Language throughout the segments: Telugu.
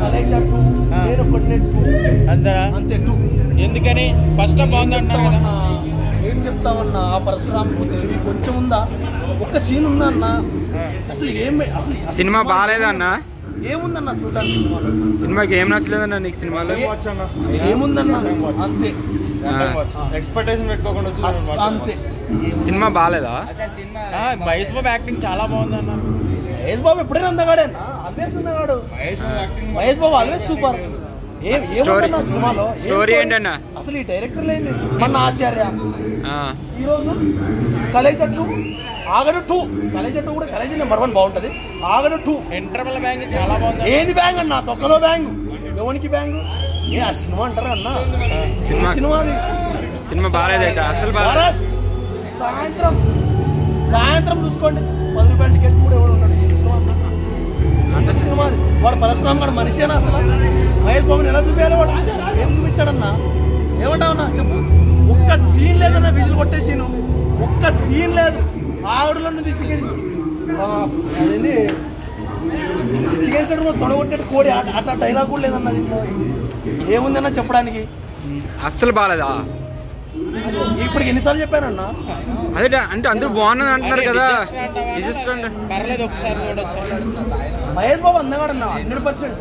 కలేజా టూ ఆ. నేను కొట్టిన టూ అంతేనా అంతే టూ ఎందుకని ఫస్ట్ బాగుంది అంటున్నారు కదా చెప్తావన్నా? ఏం చెప్తావన్నా ఆ పరశురాము తెలివి కొంచెం ఉందా ఒక్క సీన్ ఉందా అన్న అసలు ఏం అసలు అసలు సినిమా బాగాలేదన్న ఏముందన్న చూడడానికి సినిమాలో సినిమాకి ఏం నచ్చలేదన్న నీకు సినిమాలో ఏముందన్న అంతే ఆ, ఎక్స్పెక్టేషన్ పెట్టుకోకుండా వచ్చి అస్- అంతే సినిమా బాగాలేదా ఆ, మహేష్ బాబు యాక్టింగ్ చాలా బాగుంది అన్న మహేష్ బాబు ఎప్పుడైనా అందగాడే అన్న ఆల్వేస్ అందగాడు మహేష్ బాబు ఆల్వేస్ సూపర్ ఏం స్టోరీ- ఏముందన్న సినిమాలో ఏం స్టోరీ ఏంటన్న? అసలు ఈ డైరెక్టర్ లేని మన ఆచార్య ఆ, ఈరోజు Khaleja two Aagadu two Khaleja two కూడా కలేజ నెంబర్ వన్ బాగుంటది ఆగడు టూ ఇంటర్వల్ బ్యాంక్ చాలా బాగుంది ఏది బ్యాంగ్ అన్న తొక్కలో బ్యాంగ్ ఎవరికి బ్యాంగ్ ఏ ఆ సినిమా అంటారా అన్న సినిమా- సినిమా అది సినిమా బాగాలేదు అయితే అసలు బాగాలేదు మహారాజ్ సాయంత్రం సాయంత్రం చూసుకోండి పది రూపాయల టికెట్ కూడా ఎవడు ఉన్నాడు ఏం సినిమా అన్న? అంత సినిమా అది వాడు పరశురామ్ గారు మనిషేనా అసలు మహేష్ బాబుని ఎలా చూపించాలి వాడు ఏం చూపించాడన్నా ఏమంటావన్నా చెప్పు ఒక్క సీన్ లేదన్న విజులు కొట్టే సీను ఒక్క సీన్ లేదు ఆవిడలో నుంచి చికెన్ అదేంటి చికెన్ సెంటర్ లో తొడగొట్టే కోడి ఆ- అట్లా డైలాగ్ కూడా లేదన్న దీంట్లో ఏముందన్న చెప్పడానికి అస్సలు బాగాలేదా ఇప్పటికి ఎన్నిసార్లు చెప్పానన్నా అదే డా- అంటే అందరూ బాగున్నది అంటున్నారు కదా Disaster అంటే పర్లేదు ఒకసారి చూడొచ్చు మహేష్ బాబు అందగాడన్నా హండ్రెడ్ పర్సెంట్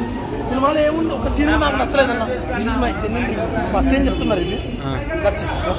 సినిమాలో ఏముంది ఒక సీన్ నాకు నచ్చలేదన్న this is my genuine first ఏం చెప్తున్నారు ఇది ఆ. That's it.